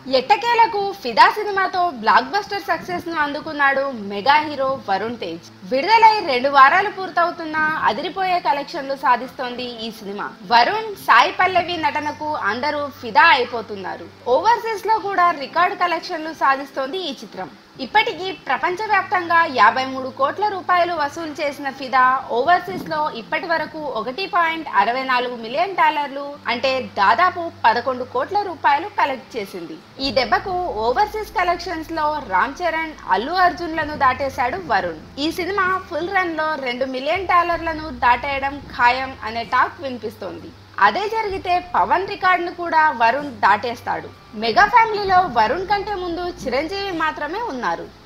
ఎట్టకేలకు ఫిదా సినిమాతో బ్లాక్ బస్టర్ సక్సెస్ ను అందుకున్నాడు మెగా హీరో వరుణ్ తేజ్ విడుదలై రెండు వారాలు పూర్తవుతున్నా అదిరిపోయే కలెక్షన్లు సాధిస్తోంది ఈ సినిమా వరుణ్ సాయి పల్లవి నటనకు అందరూ ఫిదా అయిపోతున్నారు ఓవర్సీస్ లో కూడా రికార్డ్ కలెక్షన్లు సాధిస్తోంది ఈ చిత్రం ఇప్పటికీ ప్రపంచవ్యాప్తంగా యాభై మూడు కోట్ల రూపాయలు వసూలు చేసిన ఫిదా ఓవర్సీస్ లో ఇప్పటి వరకు ఒకటి పాయింట్ అరవై నాలుగు మిలియన్ డాలర్లు అంటే దాదాపు పదకొండు కోట్ల రూపాయలు కలెక్ట్ చేసింది ఈ దెబ్బకు ఓవర్సీస్ కలెక్షన్స్ లో రామ్ చరణ్ అల్లు అర్జున్లను దాటేశాడు వరుణ్ ఈ సినిమా ఫుల్ రన్ లో రెండు మిలియన్ డాలర్లను దాటేయడం ఖాయం అనే టాక్ వినిపిస్తోంది అదే జరిగితే పవన్ రికార్డును కూడా వరుణ్ దాటేస్తాడు మెగా ఫ్యామిలీలో వరుణ్ కంటే ముందు చిరంజీవి మాత్రమే ఉన్నారు